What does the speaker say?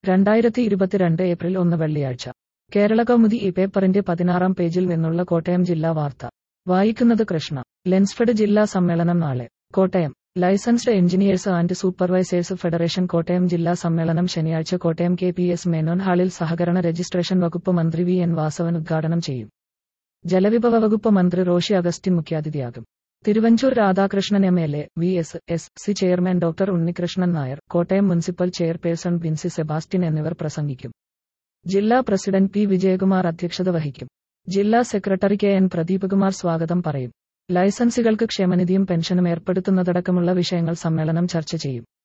രണ്ടായിരത്തി ഇരുപത്തിരണ്ട് ഏപ്രിൽ ഒന്ന് വെള്ളിയാഴ്ച കേരള കൗമുദി ഈ പേപ്പറിന്റെ പതിനാറാം പേജിൽ നിന്നുള്ള കോട്ടയം ജില്ലാ വാർത്ത വായിക്കുന്നത് കൃഷ്ണ ലെൻസ്ഫെഡ് ജില്ലാ സമ്മേളനം നാളെ Kottayam licensed engineers and supervisors federation Kottayam ജില്ലാ സമ്മേളനം ശനിയാഴ്ച Kottayam K P S Menon ഹാളിൽ സഹകരണ രജിസ്ട്രേഷൻ വകുപ്പ് മന്ത്രി വി എൻ വാസവൻ ഉദ്ഘാടനം ചെയ്യും ജലവിഭവ വകുപ്പ് മന്ത്രി റോഷി അഗസ്റ്റിൻ മുഖ്യാതിഥിയാകും Thiruvanchoor Radhakrishnan M L A V S S C chairman doctor Unnikrishnan Nair Kottayam municipal chairperson Binsy Sebastian എന്നിവർ പ്രസംഗിക്കും ജില്ലാ പ്രസിഡന്റ് പി വിജയകുമാർ അധ്യക്ഷത വഹിക്കും ജില്ലാ സെക്രട്ടറി കെ എൻ പ്രദീപകുമാർ സ്വാഗതം പറയും ലൈസൻസുകൾക്ക് ക്ഷേമനിധിയും പെൻഷനും ഏർപ്പെടുത്തുന്നതടക്കമുള്ള വിഷയങ്ങൾ സമ്മേളനം ചർച്ച ചെയ്യും